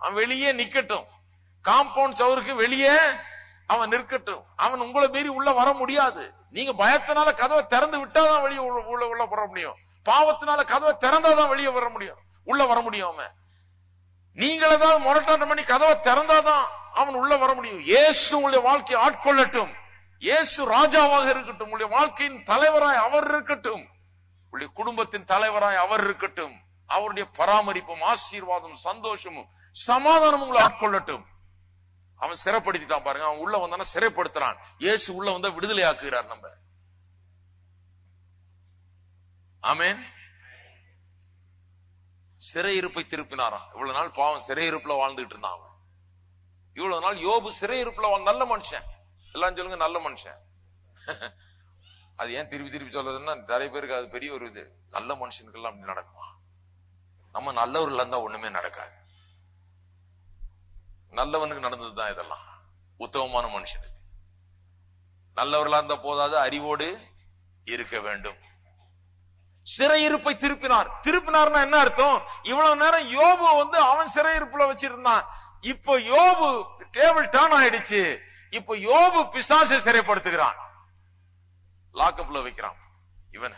அவன் வெளியே நிக்கட்டும் காம்பவுண்ட் சவருக்கு வெளியே அவன் நிற்கட்டும் அவன் உங்களை மீறி உள்ள வர முடியாது நீங்க பயத்தினால கதவை திறந்து விட்டாதான் வெளியே உள்ள உள்ள உள்ள வர முடியும் பாவத்தினால கதவை திறந்தாதான் வெளியே வர முடியும் உள்ள வர முடியும் அவன் நீங்கள் ஏதாவது முரட்டாட்டம் பண்ணி கதவை திறந்தாதான் அவன் உள்ள வர முடியும் இயேசு உங்களுடைய வாழ்க்கையை ஆட்கொள்ளட்டும் இயேசு ராஜாவாக இருக்கட்டும் உங்களுடைய வாழ்க்கையின் தலைவராய் அவர் இருக்கட்டும் உங்களுடைய குடும்பத்தின் தலைவராய் அவர் இருக்கட்டும் அவருடைய பராமரிப்பும் ஆசீர்வாதம் சந்தோஷமும் சமாதானம் உங்களை ஆட்கொள்ளட்டும் அவன் சிறைப்படுத்திட்டான் பாருங்க அவன் உள்ள வந்தானா சிறைப்படுத்துறான் இயேசு உள்ள வந்தா விடுதலை ஆக்குகிறார் நம்ம ஆமென் சிறையிருப்பை திருப்பினாராம் இவ்வளவு நாள் பாவம் சிறையிருப்புல வாழ்ந்துட்டு இருந்தான் அவன் இவ்வளவு நாள் யோபு சிறையிருப்புல வாழ் நல்ல மனுஷன் எல்லாம் சொல்லுங்க நல்ல மனுஷன் அது ஏன் திருப்பி திருப்பி சொல்றதுன்னா நிறைய பேருக்கு அது பெரிய ஒரு இது நல்ல மனுஷனுக்கெல்லாம் அப்படி நடக்குமா நம்ம நல்லவர்கள் இருந்தா ஒண்ணுமே நடக்காது நல்லவனுக்கு நடந்ததுதான் இதெல்லாம் உத்தமமான மனுஷனுக்கு நல்லவர்களா இருந்த போதாது அறிவோடு இருக்க வேண்டும் சிறையிருப்பை திருப்பினார் திருப்பினார்னா என்ன அர்த்தம் இவ்வளவு நேரம் யோபு வந்து அவன் சிறையிருப்புல வச்சிருந்தான் இப்போ யோபு டேபிள் டர்ன் ஆயிடுச்சு இப்போ யோபு பிசாசை சிறைப்படுத்துகிறான் லாக்கப்ல வைக்கிறான் இவன்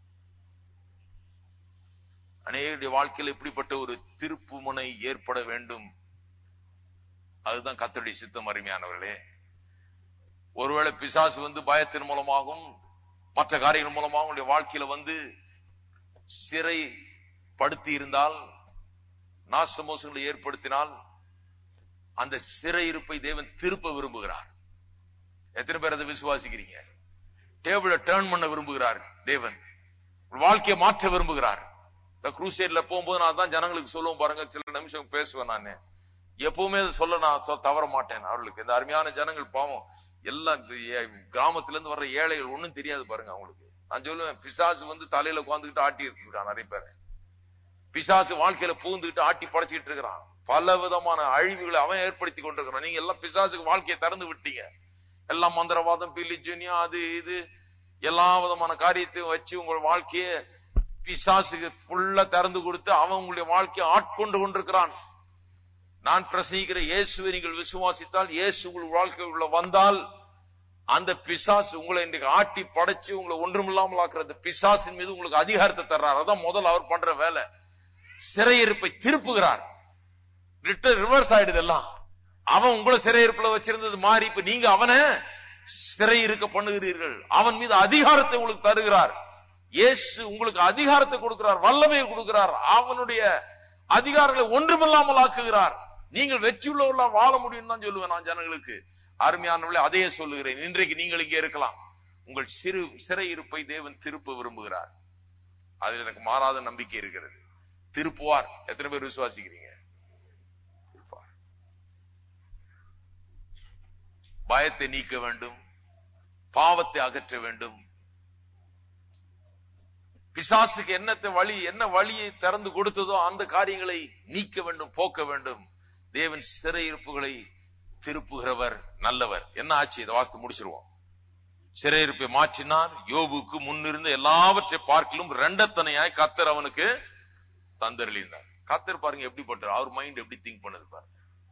அநேகருடைய வாழ்க்கையில் இப்படிப்பட்ட ஒரு திருப்பு முனை ஏற்பட வேண்டும் அதுதான் கத்தருடைய சித்தம் அருமையானவர்களே ஒருவேளை பிசாசு வந்து பயத்தின் மூலமாகவும் மற்ற காரியங்கள் மூலமாகவும் உங்களுடைய வாழ்க்கையில வந்து சிறை படுத்தி இருந்தால் நாசமோசங்களை ஏற்படுத்தினால் அந்த சிறையிருப்பை தேவன் திருப்ப விரும்புகிறார் எத்தனை பேர் அதை விசுவாசிக்கிறீங்க டேபிள டேர்ன் பண்ண விரும்புகிறார் தேவன் உங்கள் வாழ்க்கையை மாற்ற விரும்புகிறார் இந்த குரூசேட்ல போகும்போது நான் தான் ஜனங்களுக்கு சொல்லுவோம் பாருங்க சில நிமிஷம் பேசுவேன் நான் எப்பவுமே அதை சொல்ல நான் சொ- தவற மாட்டேன் அவர்களுக்கு இந்த அருமையான ஜனங்கள் பாவம் எல்லாம் இந்த ஏ- கிராமத்துல இருந்து வர்ற ஏழைகள் ஒண்ணும் தெரியாது பாருங்க அவங்களுக்கு நான் சொல்லுவேன் பிசாசு வந்து தலையில உட்காந்துக்கிட்டு ஆட்டி இருக்கான் நிறைய பேரை பிசாசு வாழ்க்கையில பூந்துக்கிட்டு ஆட்டி படைச்சிட்டு இருக்கிறான் பல விதமான அழிவுகளை அவன் ஏற்படுத்தி கொண்டிருக்கிறான் நீங்க எல்லாம் பிசாசுக்கு வாழ்க்கையை திறந்து விட்டீங்க எல்லாம் மந்திரவாதம் பிலிஜுனியா அது இது எல்லா விதமான காரியத்தையும் வச்சு உங்கள் வாழ்க்கையை பிசாசுக்கு ஃபுல்லா திறந்து கொடுத்து அவன் உங்களுடைய வாழ்க்கையை ஆட்கொண்டு கொண்டிருக்கிறான் நான் பிரசங்கிக்கிற இயேசுவை நீங்கள் விசுவாசித்தால் இயேசு உங்கள் வாழ்க்கைக்குள்ள வந்தால் அந்த பிசாசு உங்களை இன்றைக்கு ஆட்டி படைச்சு உங்களை ஒன்றுமில்லாமல் ஆக்குற அந்த பிசாசின் மீது உங்களுக்கு அதிகாரத்தை தர்றார் அதான் முதல்ல அவர் பண்ற வேலை சிறையிருப்பை திருப்புகிறார் ரிட்டர் ரிவர்ஸ் ஆயிடுது எல்லாம் அவன் உங்களை சிறையிருப்புல வச்சிருந்தது மாறி இப்ப நீங்க அவனை சிறை இருக்க பண்ணுகிறீர்கள் அவன் மீது அதிகாரத்தை உங்களுக்கு தருகிறார் இயேசு உங்களுக்கு அதிகாரத்தை கொடுக்கிறார் வல்லமையை கொடுக்கிறார் அவனுடைய அதிகாரங்களை ஒன்றுமில்லாமல் ஆக்குகிறார் நீங்கள் வெற்றியுள்ளவர்களா வாழ முடியும் தான் சொல்லுவேன் நான் ஜனங்களுக்கு அருமையானவர்களே அதையே சொல்லுகிறேன் இன்றைக்கு நீங்கள் இங்கே இருக்கலாம் உங்கள் சிறு சிறையிருப்பை தேவன் திருப்ப விரும்புகிறார் அதில் எனக்கு மாறாத நம்பிக்கை இருக்கிறது திருப்புவார் எத்தனை பேர் விசுவாசிக்கிறீங்க திருப்பார் பயத்தை நீக்க வேண்டும் பாவத்தை அகற்ற வேண்டும் பிசாசுக்கு என்னத்தை வழி என்ன வழியை திறந்து கொடுத்ததோ அந்த காரியங்களை நீக்க வேண்டும் போக்க வேண்டும் தேவன் சிறையிருப்புகளை திருப்புகிறவர் நல்லவர் என்ன ஆச்சு இதை வாஸ்து முடிச்சிருவோம் சிறையிருப்பை மாற்றினார் யோபுக்கு முன்னிருந்த எல்லாவற்றை பார்க்கலும் ரெண்டத்தனையாய் கத்தர் அவனுக்கு தந்தருளினார் கத்தர் பாருங்க எப்படிப்பட்டார் அவர் மைண்ட் எப்படி திங்க் பண்ணது பாருங்க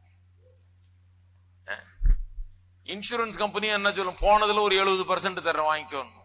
இன்சூரன்ஸ் கம்பெனி என்ன சொல்லும் போனதுல ஒரு எழுபது பர்சன்ட் தர வாங்கிக்கணும்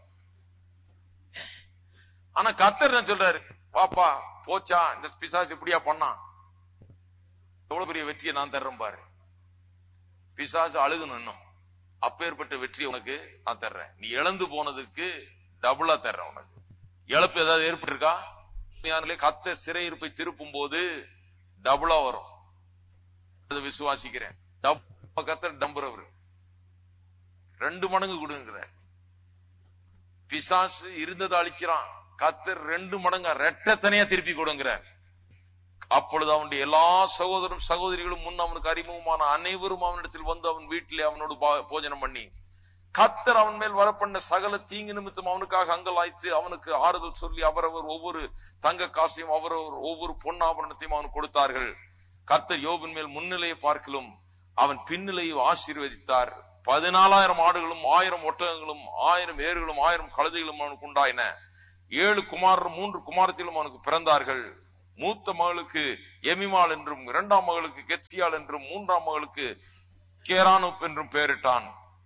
ஆனா கத்தர் என்ன சொல்றாரு பாப்பா போச்சா இந்த பிசாசு இப்படியா பண்ணான் எவ்வளவு பெரிய வெற்றியை நான் தர்றேன் பாரு பிசாசு அழுகணும் இன்னும் அப்பேற்பட்ட வெற்றி உனக்கு நான் தர்றேன் நீ இழந்து போனதுக்கு டபுளா தர்றேன் உனக்கு இழப்பு ஏதாவது ஏற்பட்டிருக்கா யாருலே கத்த சிறையிருப்பை திருப்பும் போது டபுளா வரும் அதை விசுவாசிக்கிறேன் டப் கத்த டம்புறவர் ரெண்டு மடங்கு கொடுங்கிறார் பிசாசு இருந்ததை அழிக்கிறான் கத்தர் ரெண்டு மடங்கா ரெட்டத்தனையா திருப்பி கொடுங்கிறார் அப்பொழுது அவனுடைய எல்லா சகோதரரும் சகோதரிகளும் முன் அவனுக்கு அறிமுகமான அனைவரும் அவனிடத்தில் வந்து அவன் வீட்டிலே அவனோடு பா- போஜனம் பண்ணி கத்தர் அவன் மேல் வரப்பண்ண சகல தீங்கு நிமித்தம் அவனுக்காக அங்கலாய்த்து அவனுக்கு ஆறுதல் சொல்லி அவரவர் ஒவ்வொரு தங்க காசையும் அவரவர் ஒவ்வொரு பொன்னாபரணத்தையும் அவனுக்கு கொடுத்தார்கள் கர்த்தர் யோபின் மேல் முன்னிலையை பார்க்கலும் அவன் பின்னிலையை ஆசீர்வதித்தார் பதினாலாயிரம் ஆடுகளும் ஆயிரம் ஒட்டகங்களும் ஆயிரம் ஏறுகளும் ஆயிரம் கழுதைகளும் அவனுக்கு உண்டாயின ஏழு குமாரரும் மூன்று குமாரத்திலும் அவனுக்கு பிறந்தார்கள் மூத்த மகளுக்கு எமிமாள் என்றும் இரண்டாம் மகளுக்கு கெட்சியாள் என்றும் மூன்றாம் மகளுக்கு கேரானுப் என்றும் பெயரிட்டான்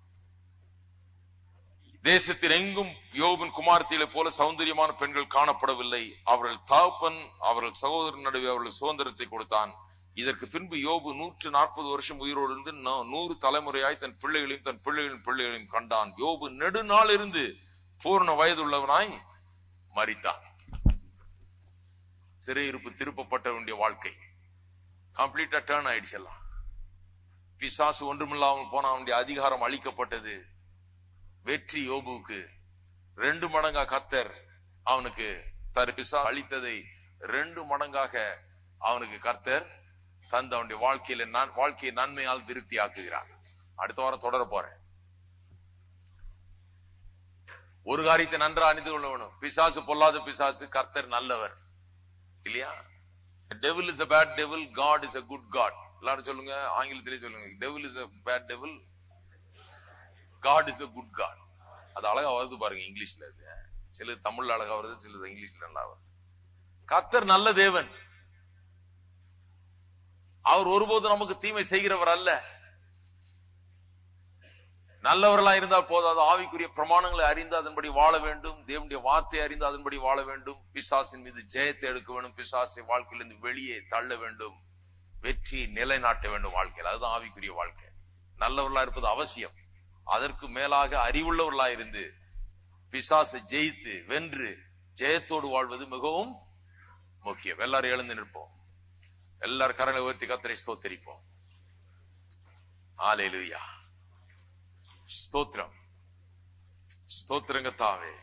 தேசத்தில் எங்கும் யோபின் குமார்த்திகளை போல சௌந்தரியமான பெண்கள் காணப்படவில்லை அவர்கள் தகப்பன் அவர்கள் சகோதரன் நடுவே அவர்கள் சுதந்திரத்தை கொடுத்தான் இதற்கு பின்பு யோபு நூற்று நாற்பது வருஷம் உயிரோடு இருந்து நா- நூறு தலைமுறையாய் தன் பிள்ளைகளையும் தன் பிள்ளைகளின் பிள்ளைகளையும் கண்டான் யோபு நெடுநாள் இருந்து பூர்ண வயதுள்ளவனாய் மரித்தான் சிறையிருப்பு திருப்பப்பட்ட வேண்டிய வாழ்க்கை கம்ப்ளீட்டா டேர்ன் ஆயிடுச்சு எல்லாம் பிசாசு ஒன்றுமில்லாமல் போன அவனுடைய அதிகாரம் அளிக்கப்பட்டது வெற்றி யோபுவுக்கு ரெண்டு மடங்கா கத்தர் அவனுக்கு தரு பிசா அளித்ததை ரெண்டு மடங்காக அவனுக்கு கர்த்தர் தந்து அவனுடைய வாழ்க்கையில நான் வாழ்க்கையை நன்மையால் திருப்தி ஆக்குகிறார் அடுத்த வாரம் தொடர போறேன் ஒரு காரியத்தை நன்றா அணிந்து கொள்ள வேணும் பிசாசு பொல்லாத பிசாசு கர்த்தர் நல்லவர் இல்லையா devil is a bad devil God is a good God எல்லாரும் சொல்லுங்க ஆங்கிலத்திலே சொல்லுங்க devil is a bad devil God is a good God அது அழகா வருது பாருங்க இங்கிலீஷ்ல அது சில தமிழ்ல அழகா வருது சிலது இங்கிலீஷ்ல நல்லா வருது கர்த்தர் நல்ல தேவன் அவர் ஒருபோதும் நமக்கு தீமை செய்கிறவர் அல்ல நல்லவர்களா இருந்தால் போதாது ஆவிக்குரிய பிரமாணங்களை அறிந்து அதன்படி வாழ வேண்டும் தேவனுடைய வார்த்தை அறிந்து அதன்படி வாழ வேண்டும் பிசாசின் மீது ஜெயத்தை எடுக்க வேண்டும் பிசாசை வாழ்க்கையிலிருந்து வெளியே தள்ள வேண்டும் வெற்றியை நிலைநாட்ட வேண்டும் வாழ்க்கையில் அதுதான் ஆவிக்குரிய வாழ்க்கை நல்லவர்களா இருப்பது அவசியம் அதற்கு மேலாக அறிவுள்ளவர்களா இருந்து பிசாசை ஜெயித்து வென்று ஜெயத்தோடு வாழ்வது மிகவும் முக்கியம் எல்லாரும் எழுந்து நிற்போம் எல்லாரும் கரங்களை உயர்த்தி கத்தரை ஸ்தோத்தரிப்போம் ஆலேலுயா ஸ்தோத்திரம் ஸ்தோத்திரங்க தாவே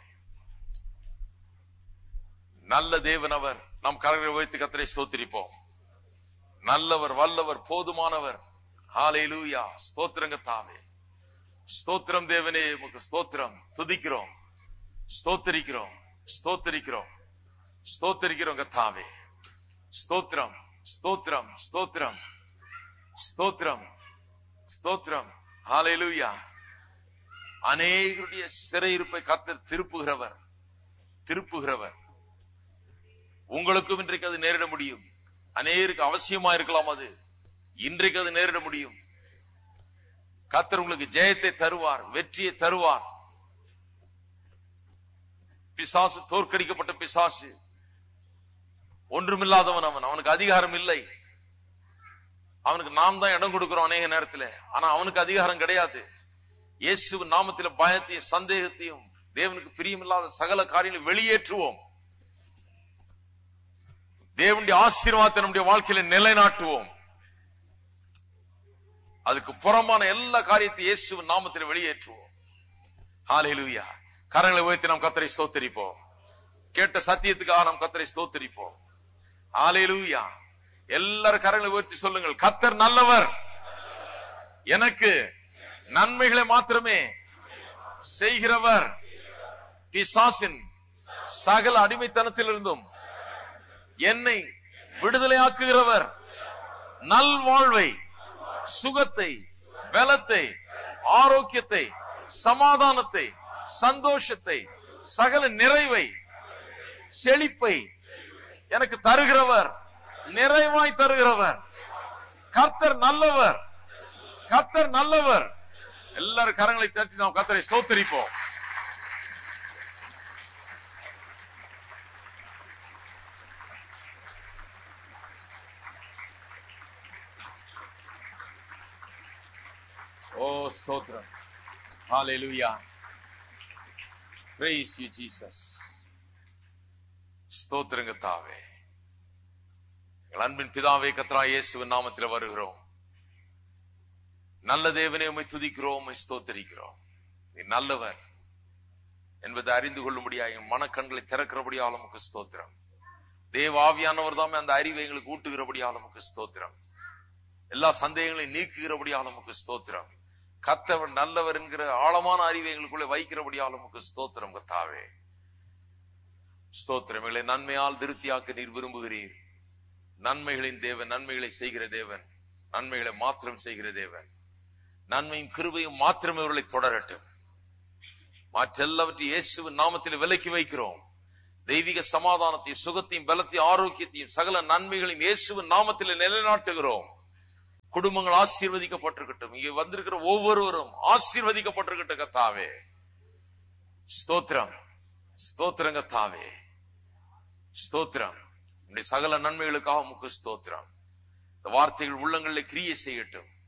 நல்ல தேவன் அவர் நாம் கரங்களை உயர்த்தி கத்தரை ஸ்தோத்திரிப்போம் நல்லவர் வல்லவர் போதுமானவர் ஹalleluya ஸ்தோத்திரங்க தாவே ஸ்தோத்திரம் தேவனே உமக்கு ஸ்தோத்திரம் துதிக்கிறோம் ஸ்தோத்தரிக்கிறோம் ஸ்தோத்தரிக்கிறோம் ஸ்தோத்தரிக்கிறோம் கத்தாவே ஸ்தோத்திரம் ஸ்தோத்திரம் ஸ்தோத்திரம் ஸ்தோத்திரம் ஸ்தோத்திரம் ஹalleluya அநேகருடைய சிறையிருப்பை கத்தர் திருப்புகிறவர் திருப்புகிறவர் உங்களுக்கும் இன்றைக்கு அது நேரிட முடியும் அநேருக்கு அவசியமா இருக்கலாம் அது இன்றைக்கு அது நேரிட முடியும் கத்தர் உங்களுக்கு ஜெயத்தை தருவார் வெற்றியை தருவார் பிசாசு தோற்கடிக்கப்பட்ட பிசாசு ஒன்றுமில்லாதவன் அவன் அவனுக்கு அதிகாரம் இல்லை அவனுக்கு நாம் தான் இடம் கொடுக்கிறோம் அநேக நேரத்துல ஆனா அவனுக்கு அதிகாரம் கிடையாது இயேசு நாமத்தில பயத்தையும் சந்தேகத்தையும் தேவனுக்கு பிரியமில்லாத சகல காரியங்களை வெளியேற்றுவோம் தேவனுடைய ஆசீர்வாதத்தை நம்முடைய வாழ்க்கையில நிலைநாட்டுவோம் அதுக்கு புறமான எல்லா காரியத்தையும் இயேசு நாமத்தில் வெளியேற்றுவோம் ஹalleluya கரங்களை உயர்த்தி நாம் கத்தரை ஸ்தோத்தரிப்போம் கேட்ட சத்தியத்துக்காக நாம் கத்தரை ஸ்தோத்தரிப்போம் ஹalleluya எல்லாரும் கரங்களை உயர்த்தி சொல்லுங்கள் கத்தர் நல்லவர் எனக்கு நன்மைகளை மாத்திரமே செய்கிறவர் பிசாசின் சகல அடிமைத்தனத்திலிருந்தும் என்னை விடுதலையாக்குகிறவர் நல்வாழ்வை சுகத்தை பலத்தை ஆரோக்கியத்தை சமாதானத்தை சந்தோஷத்தை சகல நிறைவை செழிப்பை எனக்கு தருகிறவர் நிறைவாய் தருகிறவர் கர்த்தர் நல்லவர் கர்த்தர் நல்லவர் எல்லாரும் கரங்களை தட்டி நாம் கர்த்தரை ஸ்தோத்தரிப்போம் ஓ ஸ்தோத்திரம் ஹalleluya praise you jesus ஸ்தோத்திரங்க தாவே எங்கள் அன்பின் பிதாவே கத்ரா இயேசுவின் நாமத்தில் வருகிறோம் நல்ல தேவனே உம்மை துதிக்கிறோம் உம்மை ஸ்தோத்தரிக்கிறோம் நீ நல்லவர் என்பதை அறிந்து கொள்ளும்படியா என் மனக்கண்களை திறக்கிறபடியால் உமக்கு ஸ்தோத்திரம் தேவ ஆவியானவர் தாமே அந்த அறிவை எங்களுக்கு ஊட்டுகிறபடியால் உமக்கு ஸ்தோத்திரம் எல்லா சந்தேகங்களையும் நீக்குகிறபடியால் உமக்கு ஸ்தோத்திரம் கத்தவர் நல்லவர் என்கிற ஆழமான அறிவை எங்களுக்குள்ளே வைக்கிறபடியால் உமக்கு ஸ்தோத்திரம் கத்தாவே ஸ்தோத்திரம் எங்களை நன்மையால் திருப்தியாக்க நீர் விரும்புகிறீர் நன்மைகளின் தேவன் நன்மைகளை செய்கிற தேவன் நன்மைகளை மாத்திரம் செய்கிற தேவன் நன்மையும் கிருபையும் மாத்திரம் இவர்களை தொடரட்டும் மற்றெல்லாவற்றையும் இயேசுவின் நாமத்தில் விலக்கி வைக்கிறோம் தெய்வீக சமாதானத்தையும் சுகத்தையும் பலத்தையும் ஆரோக்கியத்தையும் சகல நன்மைகளையும் இயேசுவின் நாமத்தில் நிலைநாட்டுகிறோம் குடும்பங்கள் ஆசீர்வதிக்கப்பட்டிருக்கட்டும் இங்க வந்திருக்கிற ஒவ்வொருவரும் ஆசீர்வதிக்கப்பட்டிருக்கட்டும் கத்தாவே ஸ்தோத்திரம் ஸ்தோத்திரம் கத்தாவே ஸ்தோத்திரம் உன்னுடைய சகல நன்மைகளுக்காக முக்கு ஸ்தோத்திரம் இந்த வார்த்தைகள் உள்ளங்களில் கிரியை செய்யட்டும்